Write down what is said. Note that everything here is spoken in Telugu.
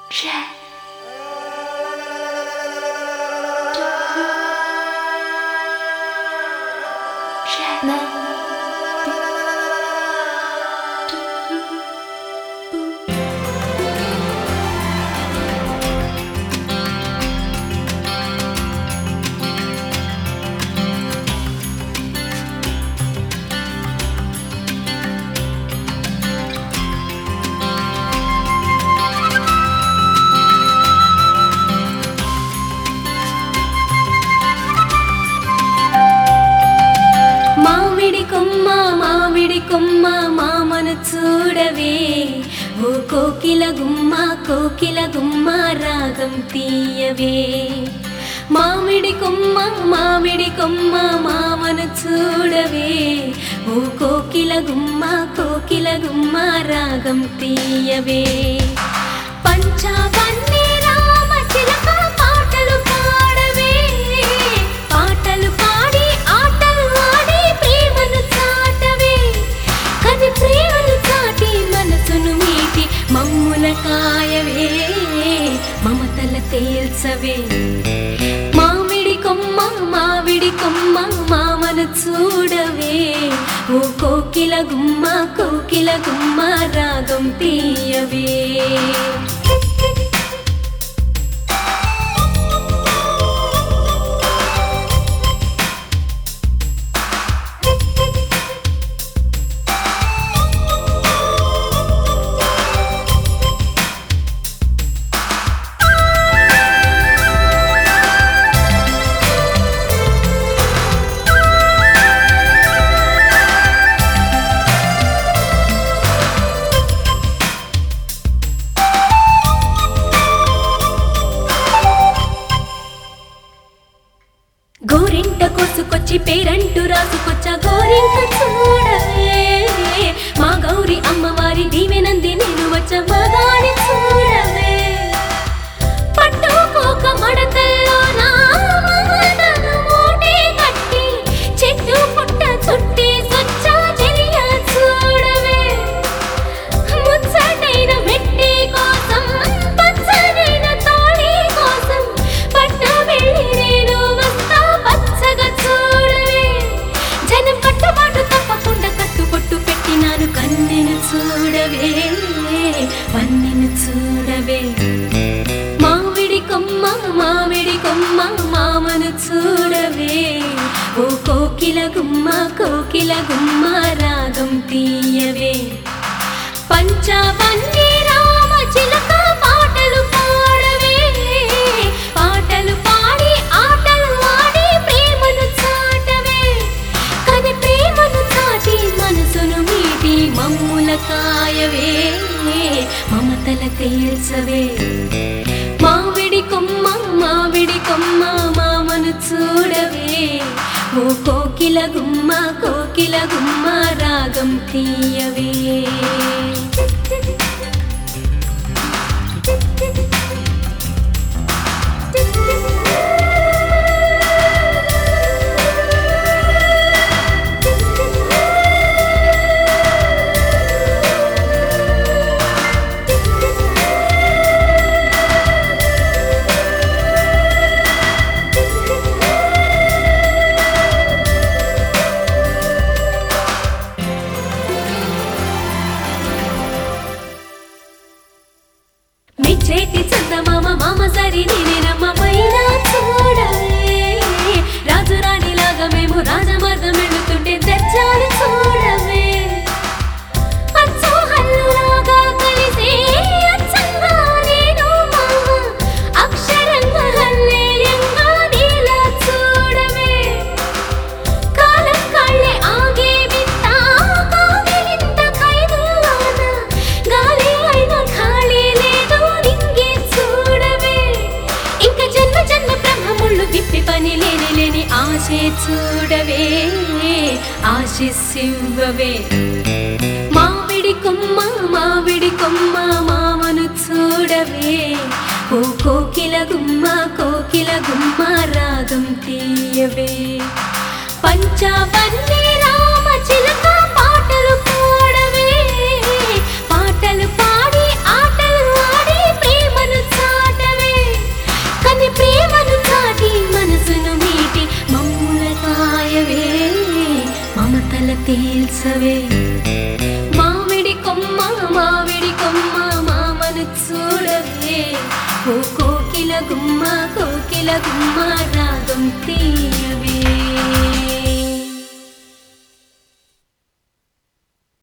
మామిడి కొమ్మ మామిడి కొమ్మ మామను చూడవే ఓ కోకిల గుమ్మ కోకిల గుమ్మ రాగం తీయవే మామిడి కొమ్మ మామిడి కొమ్మ మామను చూడవే ఓ కోకిల గుమ్మ కోకిల గుమ్మ రాగం తీయవే పంచావన్నీ రామ చిలక పాటలు పాడవే పాటలు పాడి ఆటలు ఆడి ప్రేమను చాటవే కది ప్రేమను చాటి మనసును మీటి మమ్ముల కాయవే మమతల తేల్చవే మామిడి కొమ్మ మామిడి కొమ్మ మామను చూడవే ఓ కోకిల గుమ్మ కోకిల గుమ్మ రాగం తీయవే గోరింట కోసుకొచ్చి పేరంటూ రాసుకొచ్చా గోరింట చూడవే మా గౌరి అమ్మవారి దీవెనంది నేను వచ్చ మగాని చూడవే పట్టుకోక మడతల్లో నా మమతను మూటే కట్టి చెట్టు పుట్ట చుట్టి సొచ్చా చెలియ చూడవే ముచ్చటైన మెట్టి కోసం పచ్చనైన తాళి కోసం పట్ట వెళ్ళి నేను వస్తా పచ్చగా చూడవే జనం కట్టుబాటు తప్పకుండా కట్టుబొట్టు పెట్టినాను కన్నెను చూడవే పన్నెను చూడవే మామిడి కొమ్మ మామిడి కొమ్మ మామను చూడవే ఓ కోకిల గుమ్మ కోకిల గుమ్మ రాగం తీయవే పంచవన్నీ రామ చిలక పాటలు పాడవే పాటలు పాడి ఆటలు ఆడి ప్రేమను చాటవే కది ప్రేమను చాటి మనసును మీటి మమ్ముల కాయవే మమతల తీర్చవే మామిడి కొమ్మ మామిడి కొమ్మ మామను చూడవే ఓ కోకిల గుమ్మ కోకిల గుమ్మ రాగం తీయవే మీ చేతి చందమామ మామ సరి నేనమ్మ పైన చూడవే రాజు రాణి లాగా మేము రాజమార్గం వెళుతుంటే తెచ్చాలి చూడవే అచ్చు హల్లులాగా కలిసి అచ్చంగా నేను మామ అక్షరంగా హల్లేయంగా నీలా చూడవే కాలం కళ్ళే ఆగే వింత కాగిలింత ఖైదువాన గాలి అయిన ఖాళీ లేదు నింగి చూడవే ఇంక జన్మ జన్మ బ్రహ్మముళ్ళు విప్పి పని లేని లేని ఆశే చూడవే ఆశిస్సివ్వవే మామిడి కొమ్మ మామిడి కొమ్మ మామను చూడవే ఓ కోకిల గుమ్మ కోకిల గుమ్మ రాగం తీయవే పంచవన్నీ రామ చిలక పాటలు పాడవే పాటలు పాడి ఆటలు ఆడి ప్రేమను లాలించవే మామిడి కొమ్మ మామిడి కొమ్మ మామను చూడవే ఓ కోకిల గుమ్మ కోకిల గుమ్మ రాగం తీయవే